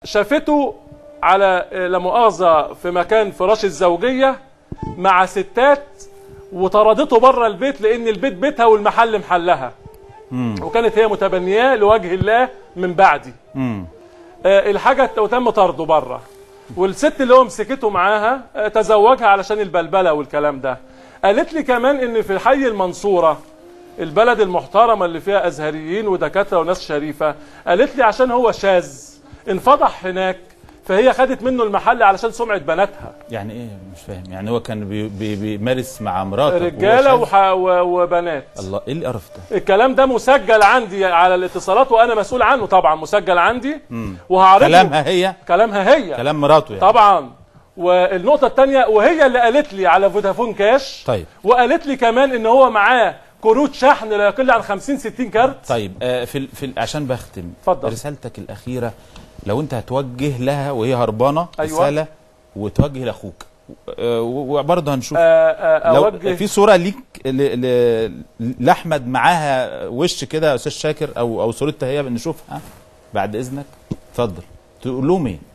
شافته على آه، لا مؤاخذه في مكان فراش الزوجيه مع ستات وطردته بره البيت لان البيت بيتها والمحل محلها وكانت هي متبنياه لوجه الله من بعدي امم آه، الحاجه وتم طرده بره والست اللي هو مسكته معاها آه، تزوجها علشان البلبله والكلام ده قالت لي كمان ان في حي المنصوره البلد المحترمه اللي فيها ازهريين ودكاتره وناس شريفه قالت لي عشان هو شاذ انفضح هناك فهي خدت منه المحل علشان سمعه بناتها يعني ايه مش فاهم يعني هو كان بي بي بيمارس مع مراته وهو رجاله شاذ؟ وح... و... وبنات الله ايه القرف ده الكلام ده مسجل عندي على الاتصالات وانا مسؤول عنه طبعا مسجل عندي وهعرضه كلامها هي كلامها هي كلام مراته يعني طبعا والنقطة الثانية وهي اللي قالت لي على فودافون كاش طيب. وقالت لي كمان ان هو معاه كروت شحن لا يقل عن 50 60 كارت طيب آه في ال- في ال- عشان بختم اتفضل. رسالتك الاخيره لو انت هتوجه لها وهي هربانه أيوة. رساله وتوجه لاخوك آه و- وبرضه هنشوف آه، آه، لو اوجه في صوره ليك ل... ل... لاحمد معاها وش كده يا استاذ شاكر او او صورتها هي نشوفها بعد اذنك اتفضل تقول لهم ايه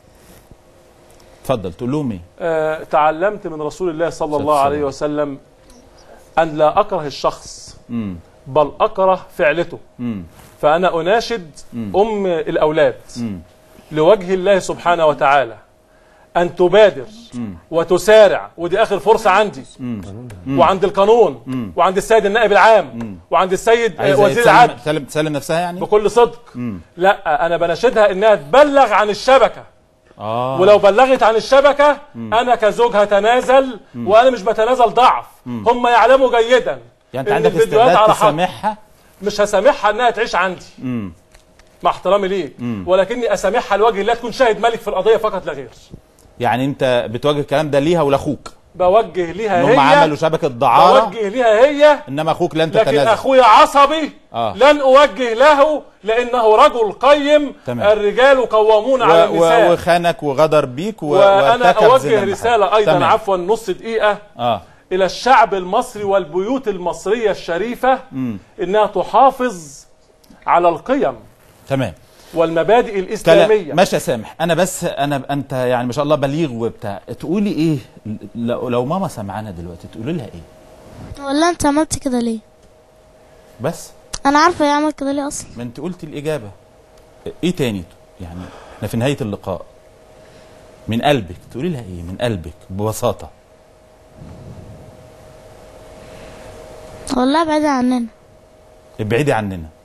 اتفضل تقول لهم ايه آه، تعلمت من رسول الله صلى الله السلام. عليه وسلم ان لا اكره الشخص امم بل اكره فعلته امم فانا اناشد ام الاولاد امم لوجه الله سبحانه وتعالى ان تبادر وتسارع ودي اخر فرصه عندي وعند القانون وعند السيد النائب العام وعند السيد آه، عايزه وزير تسلم العدل تسلم, تسلم نفسها يعني بكل صدق لا انا بناشدها انها تبلغ عن الشبكه اه ولو بلغت عن الشبكه انا كزوج هتنازل وانا مش بتنازل ضعف هم يعلموا جيدا يعني انت إن عندك الفيديوهات استعداد على حق. تسامحها مش هسامحها انها تعيش عندي امم مع احترامي ليك ولكني اسامحها لوجه الله تكون شاهد ملك في القضيه فقط لا غير يعني انت بتواجه الكلام ده ليها ولاخوك بوجه ليها ان هم هي عملوا شبكه دعاره بوجه ليها هي انما اخوك لن لكن تتنازل اخويا عصبي آه. لن اوجه له لانه رجل قيم تمام. الرجال قوامون على و- النساء و- وخانك وغدر بيك و... وانا وارتكب اوجه زنا رساله ايضا تمام. عفوا نص دقيقه اه الى الشعب المصري والبيوت المصريه الشريفه انها تحافظ على القيم تمام والمبادئ كلا الاسلاميه ماشي يا سامح انا بس انا انت يعني ما شاء الله بليغ وبتاع تقولي ايه لو, لو ماما سمعانا دلوقتي تقولي لها ايه ولا انت عملت كده ليه بس انا عارفه هي عملت كده ليه اصلا ما انت قلتي الاجابه ايه تاني يعني احنا في نهايه اللقاء من قلبك تقولي لها ايه من قلبك ببساطه والله بعيدة عننا ابعدي عننا